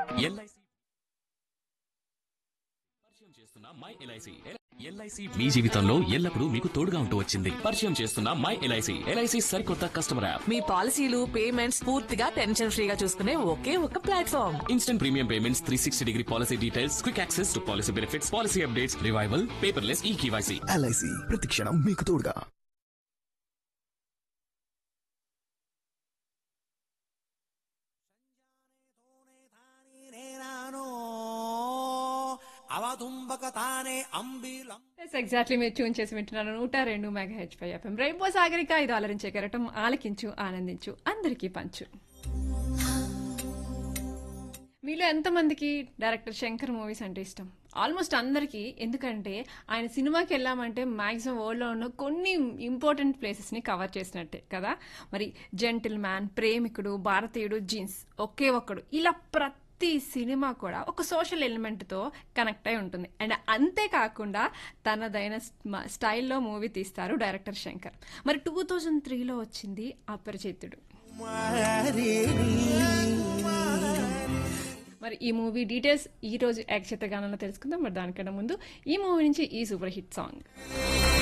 LIC పరిచయం చేస్తున్న my LIC LIC మీ జీవితంలో ఎల్లప్పుడూ మీకు తోడుగా ఉంటూ వచ్చింది పరిచయం చేస్తున్న మై ఎల్ఐసి ఎల్ఐసి సరికొత్త కస్టమర్ యాప్ మీ పాలసీలు పేమెంట్స్ పూర్తిగా టెన్షన్ ఫ్రీగా చూసుకునే ఒకే ఒక platform instant premium payments three sixty degree policy details quick access to policy benefits policy updates revival paperless e KYC LIC ప్రతిక్షణం మీకు తోడుగా అవతుంబక తానే అంబిలం ఎగ్జాక్ట్లీ మీరు ట్యూన్ చేసి వింటున్నారు నూట రెండు మెగా హెచ్ పై ఎఫ్ఎం రైబో సాగరిక ఇది ఆలరించే కెరటం ఆలకించు ఆనందించు అందరికీ పంచు మీలో ఎంతమందికి డైరెక్టర్ శంకర్ మూవీస్ అంటే ఇష్టం ఆల్మోస్ట్ అందరికీ ఎందుకంటే ఆయన సినిమాకి వెళ్ళామంటే మ్యాక్సిమం వరల్డ్లో ఉన్న కొన్ని ఇంపార్టెంట్ ప్లేసెస్ని కవర్ చేసినట్టే కదా మరి జెంటిల్ మ్యాన్ ప్రేమికుడు భారతీయుడు జీన్స్ ఒకే ఒక్కడు ఇలా ప్రతి సినిమా కూడా ఒక సోషల్ ఎలిమెంట్తో కనెక్ట్ అయి ఉంటుంది అండ్ అంతేకాకుండా తనదైన స్మ- స్టైల్లో మూవీ తీస్తారు డైరెక్టర్ శంకర్ మరి టూ థౌజండ్ త్రీలో వచ్చింది అపరిచితుడు మరి ఈ మూవీ డీటెయిల్స్ ఈ రోజు ఏకచిత్ర గానంలో తెలుసుకుందాం మరి దానికన్నా ముందు ఈ మూవీ నుంచి ఈ సూపర్ హిట్ సాంగ్